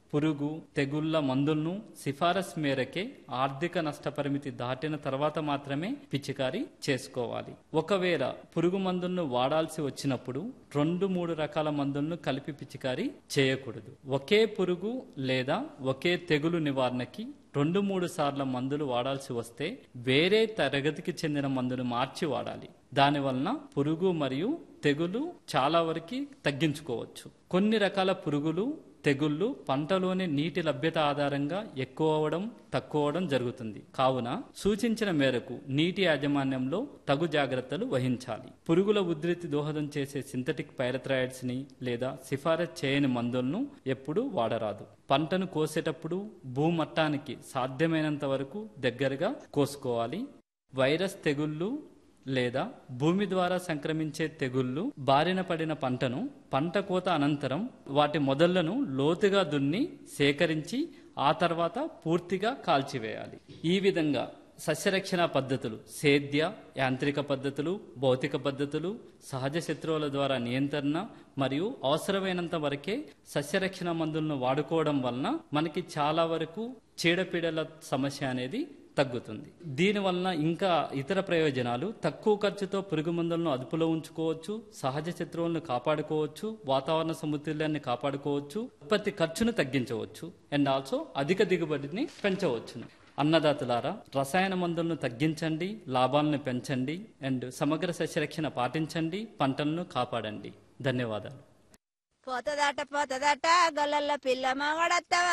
పురుగు తెగుళ్ల మందులను సిఫారసు మేరకే ఆర్థిక నష్టపరిమితి దాటిన తర్వాత మాత్రమే పిచికారీ చేసుకోవాలి ఒకవేళ పురుగు మందులను వాడాల్సి వచ్చినప్పుడు రెండు మూడు రకాల మందులను కలిపి పిచికారీ చేయకూడదు ఒకే పురుగు లేదా ఒకే తెగులు నివారణకి రెండు మూడు సార్ల మందులు వాడాల్సి వస్తే వేరే తరగతికి చెందిన మందును మార్చి వాడాలి దానివలన పురుగు మరియు తెగులు చాలా వరకు తగ్గించుకోవచ్చు కొన్ని రకాల పురుగులు తెగుళ్లు పంటలోని నీటి లభ్యత ఆధారంగా ఎక్కువ అవడం తక్కువ అవడం జరుగుతుంది కావున సూచించిన మేరకు నీటి యాజమాన్యంలో తగు జాగ్రత్తలు వహించాలి పురుగుల ఉధృతి దోహదం చేసే సింథటిక్ పైరథ్రాయిడ్స్ ని లేదా సిఫారసు చేయని మందులను ఎప్పుడూ వాడరాదు పంటను కోసేటప్పుడు భూమట్టానికి సాధ్యమైనంత వరకు దగ్గరగా కోసుకోవాలి వైరస్ తెగుళ్లు లేదా భూమి ద్వారా సంక్రమించే తెగుళ్లు బారిన పడిన పంటను పంట కోత అనంతరం వాటి మొదళ్లను లోతుగా దున్ని సేకరించి ఆ తర్వాత పూర్తిగా కాల్చివేయాలి ఈ విధంగా సస్యరక్షణ పద్ధతులు సేద్య యాంత్రిక పద్ధతులు భౌతిక పద్ధతులు సహజ శత్రువుల ద్వారా నియంత్రణ మరియు అవసరమైనంత వరకే సస్యరక్షణ మందులను వాడుకోవడం వలన మనకి చాలా వరకు చీడపీడల సమస్య అనేది తగ్గుతుంది దీనివలన ఇంకా ఇతర ప్రయోజనాలు తక్కువ ఖర్చుతో పురుగు మందులను అదుపులో ఉంచుకోవచ్చు సహజ శత్రువులను కాపాడుకోవచ్చు వాతావరణ సమతుల్యాన్ని కాపాడుకోవచ్చు ఉత్పత్తి ఖర్చును తగ్గించవచ్చు అండ్ ఆల్సో అధిక దిగుబడిని పెంచవచ్చును అన్నదాతలారా రసాయన మందులను తగ్గించండి లాభాలను పెంచండి అండ్ సమగ్ర సస్యరక్షణ పాటించండి పంటలను కాపాడండి ధన్యవాదాలు పోతదట పోతదట గొల్లల పిల్ల మగడత్తవ